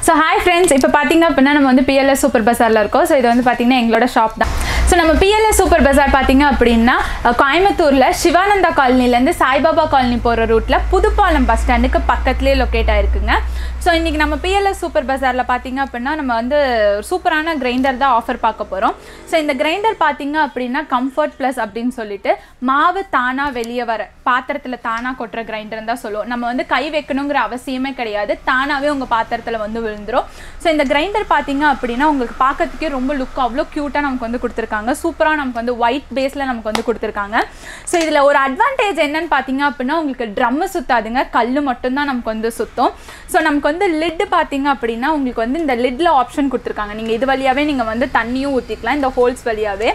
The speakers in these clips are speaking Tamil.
ஸோ ஹாய் ஃப்ரெண்ட்ஸ் இப்போ பார்த்தீங்க அப்படின்னா நம்ம வந்து பிஎல்எஸ் சூப்பர் பஸாரில் இருக்கோம் ஸோ இது வந்து பார்த்தீங்கன்னா எங்களோட ஷாப் தான் ஸோ நம்ம பிஎல்எஸ் சூப்பர் பஸார் பார்த்தீங்க அப்படின்னா அஹ், கோயம்புத்தூரில் சிவானந்தா காலனிலேருந்து சாய்பாபா காலனி போகிற ரூட்டில் புதுப்பாலம் பஸ் ஸ்டாண்டுக்கு பக்கத்துலேயே லொக்கேட் ஆயிருக்குங்க ஸோ இன்றைக்கி நம்ம பிஎல்எஸ் சூப்பர் பஸாரில் பார்த்தீங்க அப்படின்னா நம்ம வந்து சூப்பரான கிரைண்டர் தான் ஆஃபர் பார்க்க போகிறோம் ஸோ இந்த கிரைண்டர் பார்த்தீங்க அப்படின்னா கம்ஃபர்ட் ப்ளஸ் அப்படின்னு சொல்லிட்டு மாவு தானாக வெளியே வர பாத்திரத்தில் தானாக கொட்டுற கிரைண்டர் தான் சொல்லுவோம் நம்ம வந்து கை வைக்கணுங்கிற அவசியமே கிடையாது தானாகவே உங்கள் பாத்திரத்தில் வந்து விழுந்துரும் ஸோ இந்த கிரைண்டர் பார்த்தீங்க அப்படின்னா உங்களுக்கு பார்க்கறதுக்கே ரொம்ப லுக் அவ்வளோ க்யூட்டாக நமக்கு வந்து கொடுத்துருக்காங்க சூப்பராக நமக்கு வந்து ஒயிட் பேஸில் நமக்கு வந்து கொடுத்துருக்காங்க ஸோ இதில் ஒரு அட்வான்டேஜ் என்னன்னு பார்த்தீங்க அப்படின்னா உங்களுக்கு ட்ரம்மு சுத்தாதுங்க கல் மட்டும்தான் நமக்கு வந்து சுத்தம் ஸோ நமக்கு வந்து லிட்டு பார்த்தீங்க அப்படின்னா உங்களுக்கு வந்து இந்த லிட்டில் ஆப்ஷன் கொடுத்துருக்காங்க நீங்கள் இது வழியாகவே நீங்கள் வந்து தண்ணியும் ஊற்றிக்கலாம் இந்த ஹோல்ஸ் வழியாகவே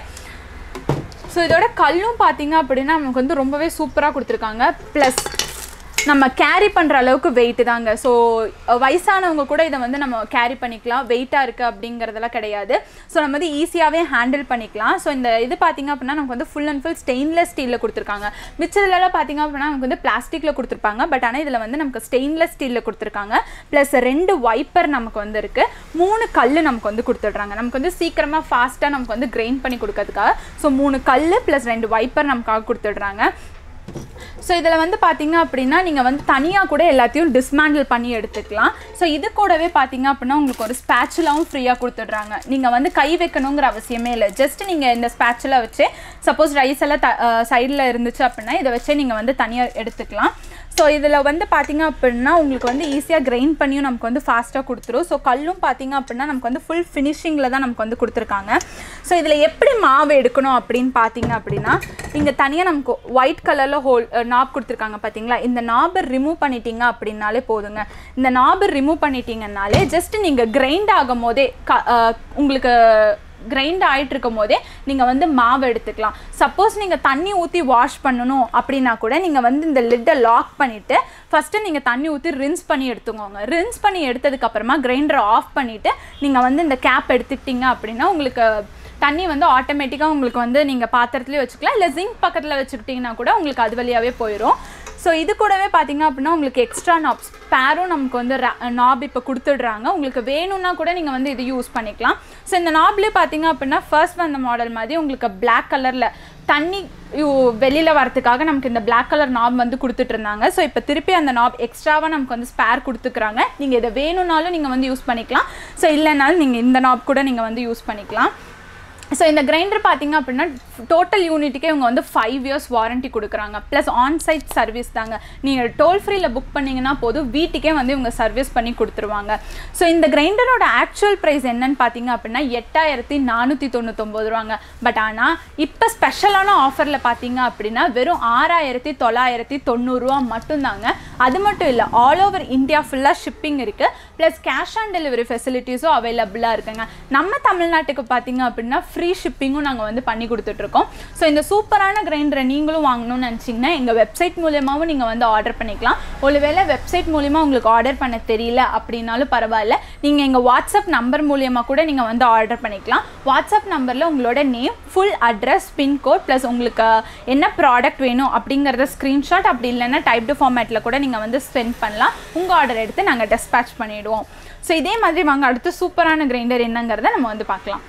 ஸோ இதோட கல்லும் பார்த்தீங்க அப்படின்னா நமக்கு வந்து ரொம்பவே சூப்பராக கொடுத்துருக்காங்க ப்ளஸ் நம்ம கேரி பண்ணுற அளவுக்கு வெயிட் தாங்க ஸோ வயசானவங்க கூட இதை வந்து நம்ம கேரி பண்ணிக்கலாம் வெயிட்டாக இருக்குது அப்படிங்கிறதெல்லாம் கிடையாது ஸோ நம்ம வந்து ஈஸியாகவே ஹேண்டில் பண்ணிக்கலாம் ஸோ இந்த இது பார்த்தீங்க அப்படின்னா நமக்கு வந்து ஃபுல் அண்ட் ஃபுல் ஸ்டெயின்லெஸ் ஸ்டீலில் கொடுத்துருக்காங்க மிச்சதுலலாம் பார்த்தீங்க அப்படின்னா நமக்கு வந்து பிளாஸ்டிக்கில் கொடுத்துருப்பாங்க பட் ஆனால் இதில் வந்து நமக்கு ஸ்டெயின்லெஸ் ஸ்டீலில் கொடுத்துருக்காங்க ப்ளஸ் ரெண்டு வைப்பர் நமக்கு வந்து இருக்குது மூணு கல் நமக்கு வந்து கொடுத்துட்றாங்க நமக்கு வந்து சீக்கிரமாக ஃபாஸ்ட்டாக நமக்கு வந்து கிரைண்ட் பண்ணி கொடுக்கறதுக்காக ஸோ மூணு கல் ப்ளஸ் ரெண்டு வைப்பர் நமக்காக கொடுத்துட்றாங்க ஸோ இதில் வந்து பார்த்தீங்க அப்படின்னா நீங்கள் வந்து தனியாக கூட எல்லாத்தையும் டிஸ்மேண்டில் பண்ணி எடுத்துக்கலாம் ஸோ இது கூடவே பார்த்தீங்க அப்படின்னா உங்களுக்கு ஒரு ஸ்பேச்சுலாவும் ஃப்ரீயாக கொடுத்துட்றாங்க நீங்கள் வந்து கை வைக்கணுங்கிற அவசியமே இல்லை ஜஸ்ட் நீங்கள் இந்த ஸ்பேச்சுலா வச்சு சப்போஸ் ரைஸ் எல்லாம் த சைடில் இருந்துச்சு அப்படின்னா இதை வச்சு நீங்கள் வந்து தனியாக எடுத்துக்கலாம் ஸோ இதில் வந்து பார்த்தீங்க அப்படின்னா உங்களுக்கு வந்து ஈஸியாக கிரைண்ட் பண்ணியும் நமக்கு வந்து ஃபாஸ்ட்டாக கொடுத்துரும் ஸோ கல்லும் பார்த்தீங்க அப்படின்னா நமக்கு வந்து ஃபுல் ஃபினிஷிங்கில் தான் நமக்கு வந்து கொடுத்துருக்காங்க ஸோ இதில் எப்படி மாவு எடுக்கணும் அப்படின்னு பார்த்தீங்க அப்படின்னா இங்கே தனியாக நமக்கு ஒயிட் கலரில் ஹோல் நாப் கொடுத்துருக்காங்க பார்த்தீங்களா இந்த நாபை ரிமூவ் பண்ணிட்டீங்க அப்படின்னாலே போதுங்க இந்த நாபை ரிமூவ் பண்ணிட்டீங்கன்னாலே ஜஸ்ட் நீங்கள் கிரைண்ட் ஆகும் போதே க அஹ், உங்களுக்கு கிரைண்ட் ஆகிட்டு இருக்கும் போதே நீங்கள் வந்து மாவு எடுத்துக்கலாம் சப்போஸ் நீங்கள் தண்ணி ஊற்றி வாஷ் பண்ணணும் அப்படின்னா கூட நீங்கள் வந்து இந்த லிட்டை லாக் பண்ணிவிட்டு ஃபஸ்ட்டு நீங்கள் தண்ணி ஊற்றி ரின்ஸ் பண்ணி எடுத்துக்கோங்க ரின்ஸ் பண்ணி எடுத்ததுக்கப்புறமா கிரைண்டரை ஆஃப் பண்ணிவிட்டு நீங்கள் வந்து இந்த கேப் எடுத்துக்கிட்டீங்க அப்படின்னா உங்களுக்கு தண்ணி வந்து ஆட்டோமேட்டிக்காக உங்களுக்கு வந்து நீங்கள் பாத்திரத்துலேயே வச்சுக்கலாம் இல்லை ஜிங்க் பக்கத்தில் வச்சுக்கிட்டிங்கன்னா கூட உங்களுக்கு அது வழியாகவே போயிடும் ஸோ இது கூடவே பார்த்தீங்க அப்படின்னா உங்களுக்கு எக்ஸ்ட்ரா நாப்ஸ் பேரும் நமக்கு வந்து நாப் இப்போ கொடுத்துடுறாங்க உங்களுக்கு வேணும்னா கூட நீங்கள் வந்து இது யூஸ் பண்ணிக்கலாம் ஸோ இந்த நாப்லேயே பார்த்தீங்க அப்படின்னா ஃபர்ஸ்ட் வந்த மாடல் மாதிரி உங்களுக்கு Black கலரில் தண்ணி வெளியில் வரதுக்காக நமக்கு இந்த Black கலர் நாப் வந்து கொடுத்துட்டு இருந்தாங்க ஸோ இப்போ திருப்பி அந்த நாப் எக்ஸ்ட்ராவாக நமக்கு வந்து ஸ்பேர் கொடுத்துக்கிறாங்க நீங்கள் இதை வேணும்னாலும் நீங்கள் வந்து யூஸ் பண்ணிக்கலாம் ஸோ இல்லைனாலும் நீங்கள் இந்த நாப் கூட நீங்கள் வந்து யூஸ் பண்ணிக்கலாம் ஸோ இந்த கிரைண்டர் பார்த்தீங்க அப்படின்னா டோட்டல் யூனிட்டுக்கே இவங்க வந்து ஃபைவ் இயர்ஸ் வாரண்டி கொடுக்குறாங்க ப்ளஸ் ஆன்சைட் சர்வீஸ் தாங்க நீங்கள் டோல் ஃப்ரீயில் புக் பண்ணிங்கன்னா போதும் வீட்டுக்கே வந்து இவங்க சர்வீஸ் பண்ணி கொடுத்துருவாங்க ஸோ இந்த கிரைண்டரோட ஆக்சுவல் ப்ரைஸ் என்னன்னு பார்த்தீங்க அப்படின்னா எட்டாயிரத்தி நானூற்றி தொண்ணூத்தொம்பது ரூபாங்க பட் ஆனால் இப்போ ஸ்பெஷலான ஆஃபரில் பார்த்தீங்க அப்படின்னா வெறும் ஆறாயிரத்தி தொள்ளாயிரத்தி தொண்ணூறுரூவா மட்டும்தாங்க அது மட்டும் இல்லை ஆல் ஓவர் இந்தியா ஃபுல்லாக ஷிப்பிங் இருக்குது ப்ளஸ் கேஷ் ஆன் டெலிவரி ஃபெசிலிட்டிஸும் அவைலபிளாக இருக்குங்க நம்ம தமிழ்நாட்டுக்கு பார்த்தீங்க அப்படின்னா ஃப்ரீ ஷிப்பிங்கும் நாங்கள் வந்து பண்ணி கொடுத்துட்ருக்கோம் ஸோ இந்த சூப்பரான கிரைண்டரை நீங்களும் வாங்கணும்னு நினச்சிங்கன்னா எங்கள் வெப்சைட் மூலியமாகவும் நீங்கள் வந்து ஆர்டர் பண்ணிக்கலாம் ஒருவேளை வெப்சைட் மூலிமா உங்களுக்கு ஆர்டர் பண்ண தெரியல அப்படின்னாலும் பரவாயில்ல நீங்கள் எங்கள் வாட்ஸ்அப் நம்பர் மூலியமாக கூட நீங்கள் வந்து ஆர்டர் பண்ணிக்கலாம் வாட்ஸ்அப் நம்பரில் உங்களோட name full address pincode plus உங்களுக்கு என்ன ப்ராடக்ட் வேணும் அப்படிங்கிறத ஸ்க்ரீன்ஷாட் அப்படி இல்லைன்னா டைப்டு ஃபார்மேட்டில் கூட நீங்கள் வந்து சென்ட் பண்ணலாம் உங்கள் ஆர்டர் எடுத்து நாங்கள் டெஸ்பேச் பண்ணிவிடுவோம் ஸோ இதே மாதிரி வாங்க அடுத்து சூப்பரான கிரைண்டர் என்னங்கிறத நம்ம வந்து பார்க்கலாம்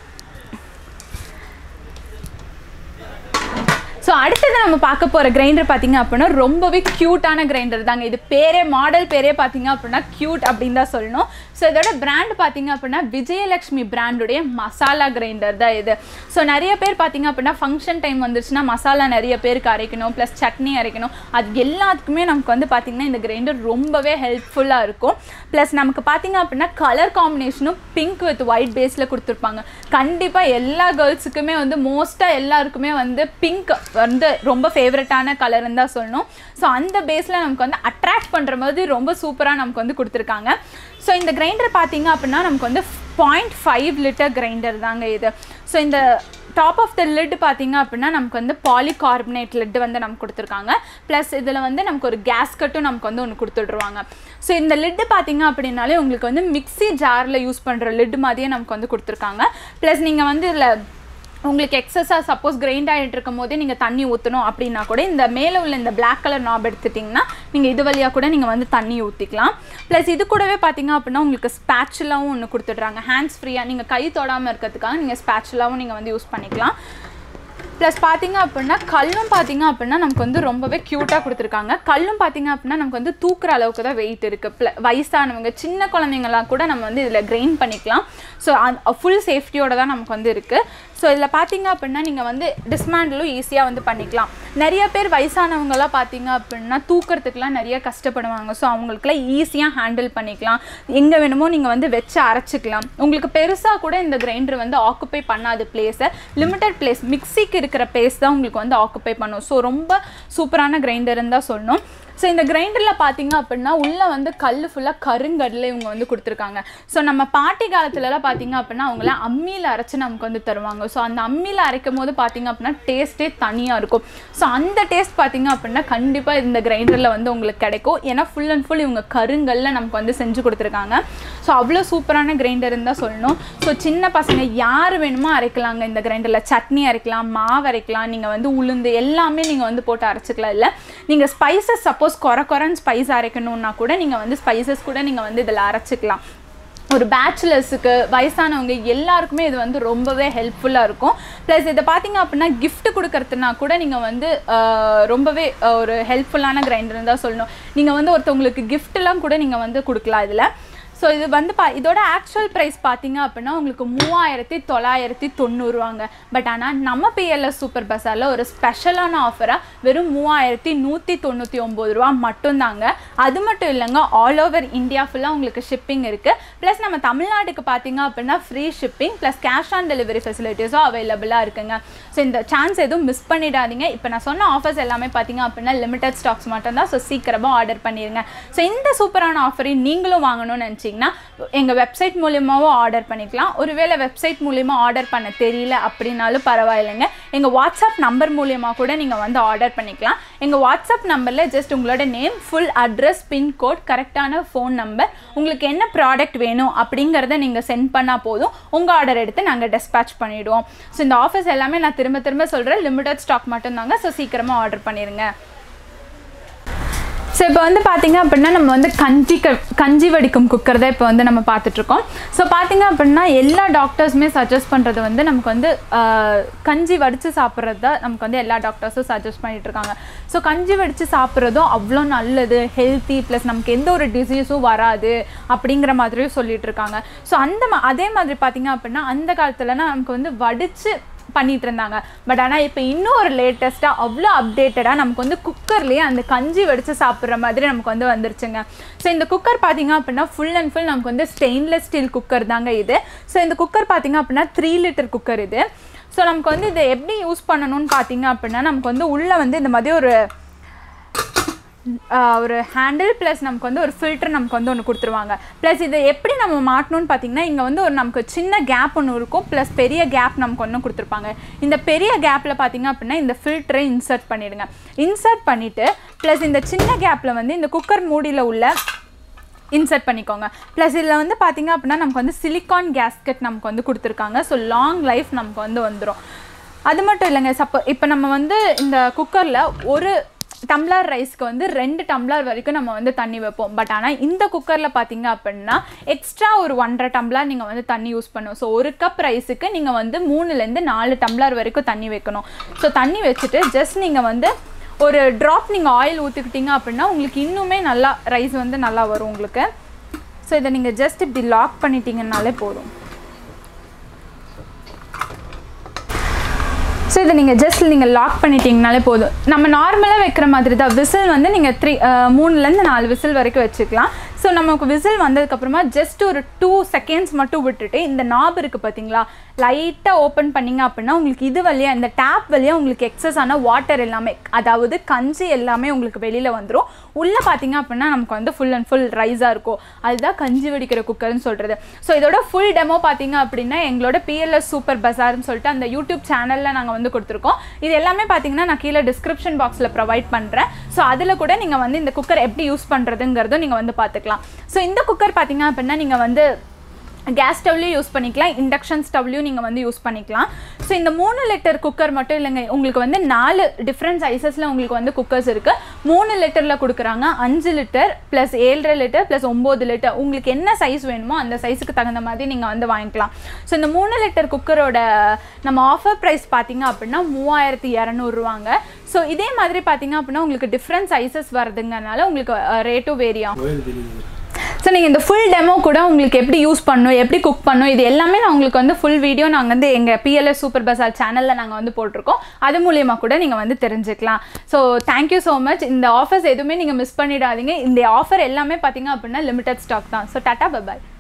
ஸோ அடுத்தது நம்ம பார்க்க போகிற கிரைண்டர் பார்த்தீங்க அப்படின்னா ரொம்பவே க்யூட்டான கிரைண்டர் தாங்க இது பேரே மாடல் பேரே பார்த்தீங்க அப்படின்னா க்யூட் அப்படின்னு தான் சொல்லணும் ஸோ இதோட பிராண்ட் பார்த்தீங்க அப்படின்னா விஜயலக்ஷ்மி பிராண்டுடைய மசாலா கிரைண்டர் தான் இது ஸோ நிறைய பேர் பார்த்தீங்க அப்படின்னா ஃபங்க்ஷன் டைம் வந்துருச்சுன்னா மசாலா நிறைய பேருக்கு அரைக்கணும் ப்ளஸ் சட்னி அரைக்கணும் அது எல்லாத்துக்குமே நமக்கு வந்து பார்த்திங்கன்னா இந்த கிரைண்டர் ரொம்பவே ஹெல்ப்ஃபுல்லாக இருக்கும் ப்ளஸ் நமக்கு பார்த்தீங்க அப்படின்னா கலர் காம்பினேஷனும் பிங்க் வித் ஒயிட் பேஸில் கொடுத்துருப்பாங்க கண்டிப்பாக எல்லா கேர்ள்ஸுக்குமே வந்து மோஸ்ட்டாக எல்லாருக்குமே வந்து பிங்க் வந்து ரொம்ப ஃபேவரட்டான கலர்னு தான் சொல்லணும் ஸோ அந்த பேஸில் நமக்கு வந்து அட்ராக்ட் பண்ணுற மாதிரி ரொம்ப சூப்பராக நமக்கு வந்து கொடுத்துருக்காங்க ஸோ இந்த கிரைண்டர் பார்த்தீங்க அப்படின்னா நமக்கு வந்து பாயிண்ட் ஃபைவ் லிட்டர் கிரைண்டர் தாங்க இது ஸோ இந்த டாப் ஆஃப் த லிட் பார்த்தீங்க அப்படின்னா நமக்கு வந்து பாலிகார்பனேட் லிட் வந்து நமக்கு கொடுத்துருக்காங்க ப்ளஸ் இதில் வந்து நமக்கு ஒரு கேஸ்கட்டும் நமக்கு வந்து ஒன்று கொடுத்துட்ருவாங்க ஸோ இந்த லிட்டு பார்த்தீங்க அப்படின்னாலே உங்களுக்கு வந்து மிக்ஸி ஜாரில் யூஸ் பண்ணுற லிட் மாதிரியே நமக்கு வந்து கொடுத்துருக்காங்க ப்ளஸ் நீங்கள் வந்து இதில் உங்களுக்கு எக்ஸஸாக சப்போஸ் கிரைண்ட் ஆகிட்டு இருக்கும் போதே நீங்கள் தண்ணி ஊற்றணும் அப்படின்னா கூட இந்த மேலே உள்ள இந்த பிளாக் கலர் நாப் எடுத்துட்டிங்கன்னா நீங்கள் இது வழியாக கூட நீங்கள் வந்து தண்ணி ஊற்றிக்கலாம் ப்ளஸ் இது கூடவே பார்த்தீங்க அப்படின்னா உங்களுக்கு ஸ்பேச்சுலாவும் ஒன்று கொடுத்துட்றாங்க ஹேண்ட்ஸ் ஃப்ரீயாக நீங்கள் கை தொடாமல் இருக்கிறதுக்காக நீங்கள் ஸ்பேச்சுலாவும் நீங்கள் வந்து யூஸ் பண்ணிக்கலாம் ப்ளஸ் பார்த்தீங்க அப்படின்னா கல்லும் பார்த்தீங்க அப்படின்னா நமக்கு வந்து ரொம்பவே க்யூட்டாக கொடுத்துருக்காங்க கல்லும் பார்த்தீங்க அப்படின்னா நமக்கு வந்து தூக்குற அளவுக்கு தான் வெயிட் இருக்குது ப்ள வயசானவங்க சின்ன குழந்தைங்கலாம் கூட நம்ம வந்து இதில் கிரைண்ட் பண்ணிக்கலாம் ஸோ ஃபுல் சேஃப்டியோட தான் நமக்கு வந்து இருக்குது ஸோ இதில் பார்த்தீங்க அப்படின்னா நீங்கள் வந்து டிஸ்மேண்டிலும் ஈஸியாக வந்து பண்ணிக்கலாம் நிறைய பேர் வயசானவங்களாம் பார்த்தீங்க அப்படின்னா தூக்கிறதுக்குலாம் நிறைய கஷ்டப்படுவாங்க ஸோ அவங்களுக்குலாம் ஈஸியாக ஹேண்டில் பண்ணிக்கலாம் எங்கே வேணுமோ நீங்கள் வந்து வச்சு அரைச்சிக்கலாம் உங்களுக்கு பெருசாக கூட இந்த கிரைண்டர் வந்து ஆக்குப்பை பண்ணாது பிளேஸை லிமிட்டட் பிளேஸ் மிக்சிக்கு இருக்கிற பிளேஸ் தான் உங்களுக்கு வந்து ஆக்குப்பை பண்ணும் ஸோ ரொம்ப சூப்பரான கிரைண்டர்னு தான் சொல்லணும் ஸோ இந்த கிரைண்டரில் பார்த்தீங்க அப்படின்னா உள்ளே வந்து கல் ஃபுல்லாக கருங்கல்ல இவங்க வந்து கொடுத்துருக்காங்க ஸோ நம்ம பாட்டி காலத்துலலாம் பார்த்தீங்க அப்படின்னா அவங்களாம் அம்மியில் அரைச்சி நமக்கு வந்து தருவாங்க ஸோ அந்த அம்மியில் அரைக்கும் போது பார்த்தீங்க அப்படின்னா டேஸ்ட்டே தனியாக இருக்கும் ஸோ அந்த டேஸ்ட் பார்த்தீங்க அப்படின்னா கண்டிப்பாக இந்த கிரைண்டரில் வந்து உங்களுக்கு கிடைக்கும் ஏன்னா ஃபுல் அண்ட் ஃபுல் இவங்க கருங்கல்ல நமக்கு வந்து செஞ்சு கொடுத்துருக்காங்க ஸோ அவ்வளோ சூப்பரான கிரைண்டர்னு தான் சொல்லணும் ஸோ சின்ன பசங்க யார் வேணுமோ அரைக்கலாங்க இந்த கிரைண்டரில் சட்னி அரைக்கலாம் மாவு அரைக்கலாம் நீங்கள் வந்து உளுந்து எல்லாமே நீங்கள் வந்து போட்டு அரைச்சிக்கலாம் இல்லை நீங்கள் ஸ்பைசஸ் சப்போஸ் குறை குறைன்னு ஸ்பைஸ் அரைக்கணுன்னா கூட நீங்கள் வந்து ஸ்பைசஸ் கூட நீங்கள் வந்து இதில் அரைச்சிக்கலாம் ஒரு பேச்சுலர்ஸுக்கு வயசானவங்க எல்லாருக்குமே இது வந்து ரொம்பவே ஹெல்ப்ஃபுல்லாக இருக்கும் ப்ளஸ் இதை பார்த்தீங்க அப்படின்னா gift கொடுக்கறதுனா கூட நீங்கள் வந்து ஆஹ், ரொம்பவே ஆஹ், ஒரு ஹெல்ப்ஃபுல்லான கிரைண்டர்னு தான் சொல்லணும் நீங்கள் வந்து ஒருத்தவங்களுக்கு கிஃப்ட்லாம் கூட நீங்கள் வந்து கொடுக்கலாம் இதில் ஸோ இது வந்து பா இதோட ஆக்சுவல் ப்ரைஸ் பார்த்தீங்க அப்படின்னா உங்களுக்கு மூவாயிரத்தி தொள்ளாயிரத்தி தொண்ணூறுவாங்க பட் ஆனால் நம்ம பிஎல்எஸ் சூப்பர் பஸாரில் ஒரு ஸ்பெஷலான ஆஃபராக வெறும் மூவாயிரத்தி நூற்றி தொண்ணூற்றி ஒம்பது ரூபா மட்டும்தாங்க அது மட்டும் இல்லைங்க ஆல் ஓவர் இந்தியா ஃபுல்லாக உங்களுக்கு ஷிப்பிங் இருக்குது ப்ளஸ் நம்ம தமிழ்நாட்டுக்கு பார்த்தீங்க அப்படின்னா free shipping plus cash on delivery ஃபெசிலிட்டிஸும் அவைலபிளாக இருக்குங்க ஸோ இந்த சான்ஸ் எதுவும் மிஸ் பண்ணிடாதீங்க இப்போ நான் சொன்ன ஆஃபர்ஸ் எல்லாமே பார்த்தீங்க அப்படின்னா லிமிடெட் ஸ்டாக்ஸ் மட்டும்தான் ஸோ சீக்கிரமாக ஆர்டர் பண்ணிடுங்க ஸோ இந்த சூப்பரான ஆஃபரையும் நீங்களும் வாங்கணும்னு நினச்சிங்கன்னா எங்கள் வெப்சைட் மூலியமாகவும் ஆர்டர் பண்ணிக்கலாம் ஒருவேளை வெப்சைட் மூலியமா ஆர்டர் பண்ண தெரியல அப்படின்னாலும் பரவாயில்லைங்க எங்கள் வாட்ஸ்அப் நம்பர் மூலியமாக கூட நீங்கள் வந்து ஆர்டர் பண்ணிக்கலாம் எங்கள் வாட்ஸ்அப் நம்பரில் ஜஸ்ட் உங்களோட நேம் ஃபுல் அட்ரஸ் பின்கோட் கரெக்டான ஃபோன் நம்பர் உங்களுக்கு என்ன ப்ராடக்ட் வேணும் அப்படிங்கிறத நீங்கள் சென்ட் பண்ணால் போதும் உங்கள் ஆர்டர் எடுத்து நாங்கள் டெஸ்பேச் பண்ணிவிடுவோம் ஸோ இந்த ஆஃபர்ஸ் எல்லாமே நான் திரும்ப திரும்ப சொல்கிறேன் லிமிடெட் ஸ்டாக் மட்டும்தாங்க ஸோ சீக்கிரமாக ஆர்டர் பண்ணிடுங்க ஸோ இப்போ வந்து பார்த்தீங்க அப்படின்னா நம்ம வந்து கஞ்சி க கஞ்சி வடிக்கும் குக்கர் தான் இப்போ வந்து நம்ம பார்த்துட்ருக்கோம் ஸோ பார்த்தீங்க அப்படின்னா எல்லா டாக்டர்ஸுமே சஜஸ்ட் பண்ணுறது வந்து நமக்கு வந்து ஆஹ், கஞ்சி வடித்து சாப்பிட்றது தான் நமக்கு வந்து எல்லா டாக்டர்ஸும் சஜஸ்ட் பண்ணிட்டு இருக்காங்க ஸோ கஞ்சி வடித்து சாப்பிட்றதும் அவ்வளோ நல்லது ஹெல்த்தி ப்ளஸ் நமக்கு எந்த ஒரு டிசீஸும் வராது அப்படிங்கிற மாதிரியும் சொல்லிட்டு இருக்காங்க ஸோ அந்த மா அதே மாதிரி பார்த்தீங்க அப்படின்னா அந்த காலத்துலனா நமக்கு வந்து வடித்து பண்ணிட்டு இருந்தாங்க பட் ஆனால் இப்போ இன்னும் ஒரு லேட்டஸ்ட்டாக அவ்வளோ அப்டேட்டடாக நமக்கு வந்து குக்கர்லேயே அந்த கஞ்சி வடித்து சாப்பிட்ற மாதிரி நமக்கு வந்து வந்துருச்சுங்க ஸோ இந்த குக்கர் பார்த்தீங்க அப்படின்னா ஃபுல் அண்ட் ஃபுல் நமக்கு வந்து ஸ்டெயின்லெஸ் ஸ்டீல் குக்கர் தாங்க இது ஸோ இந்த குக்கர் பார்த்தீங்க அப்படின்னா த்ரீ லிட்டர் குக்கர் இது ஸோ நமக்கு வந்து இதை எப்படி யூஸ் பண்ணணும்னு பார்த்தீங்க அப்படின்னா நமக்கு வந்து உள்ளே வந்து இந்த மாதிரி ஒரு ஆஹ் ஒரு ஹேண்டில் ப்ளஸ் நமக்கு வந்து ஒரு ஃபில்டர் நமக்கு வந்து ஒன்று கொடுத்துருவாங்க ப்ளஸ் இதை எப்படி நம்ம மாட்டணும்னு பார்த்தீங்கன்னா இங்கே வந்து ஒரு நமக்கு சின்ன கேப் ஒன்று இருக்கும் ப்ளஸ் பெரிய கேப் நமக்கு ஒன்று கொடுத்துருப்பாங்க இந்த பெரிய கேப்பில் பார்த்தீங்க அப்படின்னா இந்த ஃபில்டரை இன்சர்ட் பண்ணிடுங்க இன்சர்ட் பண்ணிவிட்டு ப்ளஸ் இந்த சின்ன கேப்பில் வந்து இந்த குக்கர் மூடியில் உள்ள இன்சர்ட் பண்ணிக்கோங்க ப்ளஸ் இதில் வந்து பார்த்தீங்க அப்படின்னா நமக்கு வந்து சிலிக்கான் கேஸ்கெட் நமக்கு வந்து கொடுத்துருக்காங்க ஸோ லாங் லைஃப் நமக்கு வந்து வந்துடும் அது மட்டும் இல்லைங்க சப்போ இப்போ நம்ம வந்து இந்த குக்கரில் ஒரு டம்ளர் ரைஸ்க்கு வந்து ரெண்டு டம்ளர் வரைக்கும் நம்ம வந்து தண்ணி வைப்போம் பட் ஆனால் இந்த குக்கரில் பார்த்தீங்க அப்படின்னா எக்ஸ்ட்ரா ஒரு ஒன்றரை டம்ளர் நீங்கள் வந்து தண்ணி யூஸ் பண்ணும் ஸோ ஒரு கப் ரைஸுக்கு நீங்கள் வந்து மூணுலேருந்து நாலு டம்ளர் வரைக்கும் தண்ணி வைக்கணும் ஸோ தண்ணி வச்சுட்டு ஜஸ்ட் நீங்கள் வந்து ஒரு ட்ராப் நீங்கள் ஆயில் ஊற்றிக்கிட்டீங்க அப்படின்னா உங்களுக்கு இன்னுமே நல்லா ரைஸ் வந்து நல்லா வரும் உங்களுக்கு ஸோ இதை நீங்கள் ஜஸ்ட் இப்படி லாக் பண்ணிட்டீங்கன்னாலே போதும் ஸோ இதை நீங்கள் ஜஸ்ட் நீங்கள் லாக் பண்ணிட்டீங்கனாலே போதும் நம்ம நார்மலாக வைக்கிற மாதிரி தான் விசில் வந்து நீங்கள் த்ரீ மூணுலேருந்து நாலு விசில் வரைக்கும் வச்சுக்கலாம் ஸோ நமக்கு விசில் வந்ததுக்கப்புறமா ஜஸ்ட் ஒரு டூ செகண்ட்ஸ் மட்டும் விட்டுட்டு இந்த நாப் இருக்குது பார்த்தீங்களா லைட்டாக ஓப்பன் பண்ணிங்க அப்படின்னா உங்களுக்கு இது வழியாக இந்த டேப் வழியாக உங்களுக்கு எக்ஸஸ் ஆன வாட்டர் எல்லாமே அதாவது கஞ்சி எல்லாமே உங்களுக்கு வெளியில் வந்துடும் உள்ளே பார்த்தீங்க அப்படின்னா நமக்கு வந்து ஃபுல் அண்ட் ஃபுல் ரைஸாக இருக்கும் அதுதான் கஞ்சி வடிக்கிற குக்கர்னு சொல்கிறது ஸோ இதோட ஃபுல் டெமோ பார்த்தீங்க அப்படின்னா எங்களோட பிஎல்எஸ் சூப்பர் பஸார்னு சொல்லிட்டு அந்த யூடியூப் சேனலில் நாங்கள் வந்து கொடுத்துருக்கோம் இது எல்லாமே பார்த்தீங்கன்னா நான் கீழே டிஸ்கிரிப்ஷன் பாக்ஸில் ப்ரொவைட் பண்ணுறேன் ஸோ அதில் கூட நீங்கள் வந்து இந்த குக்கர் எப்படி யூஸ் பண்ணுறதுங்கிறதும் நீங்கள் வந்து பார்த்துக்கலாம் ஸோ இந்த குக்கர் பார்த்தீங்க அப்படின்னா நீங்கள் வந்து கேஸ் ஸ்டவ்லையும் யூஸ் பண்ணிக்கலாம் இண்டக்ஷன் ஸ்டவ்லையும் நீங்கள் வந்து யூஸ் பண்ணிக்கலாம் ஸோ இந்த மூணு லிட்டர் குக்கர் மட்டும் இல்லைங்க உங்களுக்கு வந்து நாலு டிஃப்ரெண்ட் சைஸஸில் உங்களுக்கு வந்து குக்கர்ஸ் இருக்குது மூணு லிட்டரில் கொடுக்குறாங்க அஞ்சு லிட்டர் ப்ளஸ் ஏழரை லிட்டர் ப்ளஸ் ஒம்பது லிட்டர் உங்களுக்கு என்ன சைஸ் வேணுமோ அந்த சைஸுக்கு தகுந்த மாதிரி நீங்கள் வந்து வாங்கிக்கலாம் ஸோ இந்த மூணு லிட்டர் குக்கரோட நம்ம ஆஃபர் ப்ரைஸ் பார்த்தீங்க அப்படின்னா மூவாயிரத்தி இரநூறுவாங்க ஸோ இதே மாதிரி பார்த்தீங்க அப்படின்னா உங்களுக்கு டிஃப்ரெண்ட் சைஸஸ் வருதுங்கனால உங்களுக்கு ரேட்டும் வேரி ஆகும் கோயில் தெரியுது ஸோ நீங்கள் இந்த ஃபுல் டெமோ கூட உங்களுக்கு எப்படி யூஸ் பண்ணணும் எப்படி குக் பண்ணணும் இது எல்லாமே நான் உங்களுக்கு வந்து ஃபுல் வீடியோ நாங்கள் வந்து எங்கள் பிஎல்எஸ் சூப்பர் பசார் சேனலில் நாங்கள் வந்து போட்டிருக்கோம் அது மூலியமா கூட நீங்கள் வந்து தெரிஞ்சுக்கலாம் ஸோ தேங்க்யூ ஸோ மச் இந்த ஆஃபர்ஸ் எதுவுமே நீங்கள் மிஸ் பண்ணிடாதீங்க இந்த ஆஃபர் எல்லாமே பார்த்தீங்க அப்படின்னா லிமிடெட் ஸ்டாக் தான் ஸோ டாட்டா பபாய்